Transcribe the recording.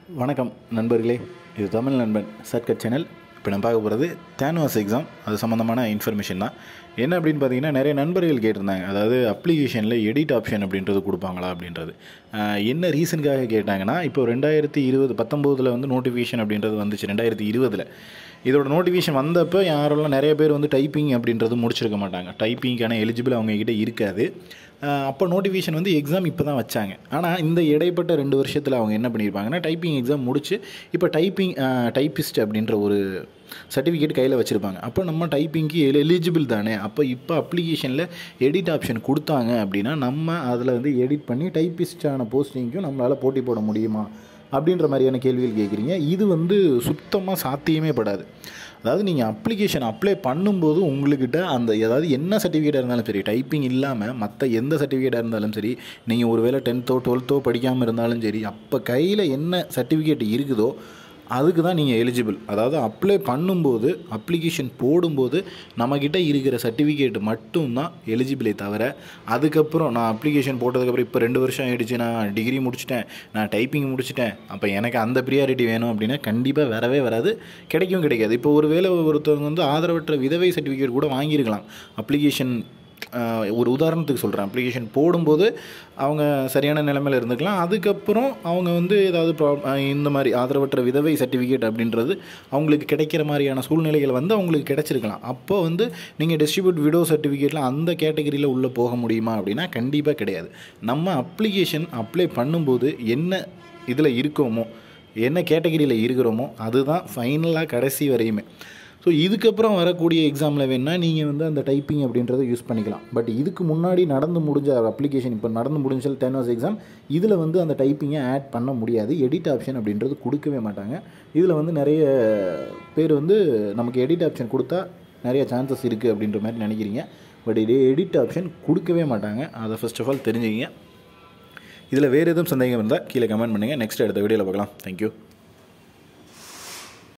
வணக்கம் நண்பர்களே இது தமிழ் நண்பன் சர்க்கட் சேனல் இப்போ நம்ம பார்க்க போகிறது தேனுவாஸ் எக்ஸாம் அது சம்மந்தமான இன்ஃபர்மேஷன் தான் என்ன அப்படின்னு பார்த்தீங்கன்னா நிறைய நண்பர்கள் கேட்டிருந்தாங்க அதாவது அப்ளிகேஷனில் எடிட் ஆப்ஷன் அப்படின்றது கொடுப்பாங்களா அப்படின்றது ஆஹ் என்ன ரீசனுக்காக கேட்டாங்கன்னா இப்போ ரெண்டாயிரத்தி இருபது பத்தொம்போதில் வந்து நோட்டிஃபிகேஷன் அப்படின்றது வந்துச்சு ரெண்டாயிரத்தி இருபதில் இதோட நோட்டிஃபிகேஷன் வந்தப்போ யாரெல்லாம் நிறைய பேர் வந்து டைப்பிங் அப்படின்றது முடிச்சிருக்க மாட்டாங்க டைப்பிங்க்கான எலிஜிபிள் அவங்க கிட்ட இருக்காது ஆஹ் அப்போ நோட்டிஃபிகேஷன் வந்து எக்ஸாம் இப்போ தான் வச்சாங்க ஆனால் இந்த இடைப்பட்ட ரெண்டு வருஷத்தில் அவங்க என்ன பண்ணியிருப்பாங்கன்னா டைப்பிங் எக்ஸாம் முடிச்சு இப்போ டைப்பிங் டைப்பிஸ்ட் அப்படின்ற ஒரு சர்டிஃபிகேட் கையில் வச்சுருப்பாங்க அப்போ நம்ம டைப்பிங்க்கு எலிஜிபிள் தானே அப்போ இப்போ அப்ளிகேஷனில் எடிட் ஆப்ஷன் கொடுத்தாங்க அப்படின்னா நம்ம அதில் வந்து எடிட் பண்ணி டைப்பிஸ்டான போஸ்டிங்க்கும் நம்மளால் போட்டி போட முடியுமா அப்படின்ற மாதிரியான கேள்விகள் கேட்குறீங்க இது வந்து சுத்தமாக சாத்தியமே படாது அதாவது நீங்கள் அப்ளிகேஷன் அப்ளை பண்ணும்போது உங்கள்கிட்ட அந்த ஏதாவது என்ன சர்டிஃபிகேட்டாக இருந்தாலும் சரி டைப்பிங் இல்லாமல் மற்ற எந்த சர்டிஃபிகேட்டாக இருந்தாலும் சரி நீங்கள் ஒருவேளை டென்த்தோ டுவெல்த்தோ படிக்காமல் இருந்தாலும் சரி அப்போ கையில் என்ன சர்டிஃபிகேட் இருக்குதோ அதுக்கு தான் நீங்கள் எலிஜிபிள் அதாவது அப்ளை பண்ணும்போது அப்ளிகேஷன் போடும்போது நம்மக்கிட்ட இருக்கிற சர்டிஃபிகேட் மட்டும்தான் எலிஜிபிளே தவிர அதுக்கப்புறம் நான் அப்ளிகேஷன் போட்டதுக்கப்புறம் இப்போ ரெண்டு வருஷம் ஆகிடுச்சு நான் டிகிரி முடிச்சிட்டேன் நான் டைப்பிங் முடிச்சிட்டேன் அப்போ எனக்கு அந்த ப்ரியாரிட்டி வேணும் அப்படின்னா கண்டிப்பாக வரவே வராது கிடைக்கும் கிடைக்காது இப்போ ஒருவேளை ஒருத்தவங்க வந்து ஆதரவற்ற விதவை சர்டிஃபிகேட் கூட வாங்கியிருக்கலாம் அப்ளிகேஷன் ஆஹ் ஒரு உதாரணத்துக்கு சொல்கிறேன் அப்ளிகேஷன் போடும்போது அவங்க சரியான நிலைமையில் இருந்துக்கலாம் அதுக்கப்புறம் அவங்க வந்து ஏதாவது ப்ரா இந்த மாதிரி ஆதரவற்ற விதவை சர்டிஃபிகேட் அப்படின்றது அவங்களுக்கு கிடைக்கிற மாதிரியான சூழ்நிலைகள் வந்து அவங்களுக்கு கிடைச்சிருக்கலாம் அப்போ வந்து நீங்கள் டிஸ்ட்ரிபியூட் விடோ சர்டிஃபிகேட்டில் அந்த கேட்டகரியில் உள்ளே போக முடியுமா அப்படின்னா கண்டிப்பாக கிடையாது நம்ம அப்ளிகேஷன் அப்ளை பண்ணும்போது என்ன இதில் இருக்கோமோ என்ன கேட்டகரியில் இருக்கிறோமோ அதுதான் ஃபைனலாக கடைசி வரையுமே ஸோ இதுக்கப்புறம் வரக்கூடிய எக்ஸாமில் வேணால் நீங்கள் வந்து அந்த டைப்பிங் அப்படின்றத யூஸ் பண்ணிக்கலாம் பட் இதுக்கு முன்னாடி நடந்து முடிஞ்ச அப்ளிகேஷன் இப்போ நடந்து முடிஞ்ச டென் ஹவர்ஸ் எக்ஸாம் இதில் வந்து அந்த டைப்பிங்கை ஆட் பண்ண முடியாது எடிட் ஆப்ஷன் அப்படின்றது கொடுக்கவே மாட்டாங்க இதில் வந்து நிறைய பேர் வந்து நமக்கு எடிட் ஆப்ஷன் கொடுத்தா நிறைய சான்சஸ் இருக்குது அப்படின்ற மாதிரி நினைக்கிறீங்க பட் இதே எடிட் ஆப்ஷன் கொடுக்கவே மாட்டாங்க அதை ஃபர்ஸ்ட் ஆஃப் ஆல் தெரிஞ்சுக்கிங்க இதில் வேறு எதுவும் சந்தேகம் இருந்தால் கீழே கமெண்ட் பண்ணுங்கள் நெக்ஸ்ட் அடுத்த வீடியோவில் பார்க்கலாம் தேங்க்யூ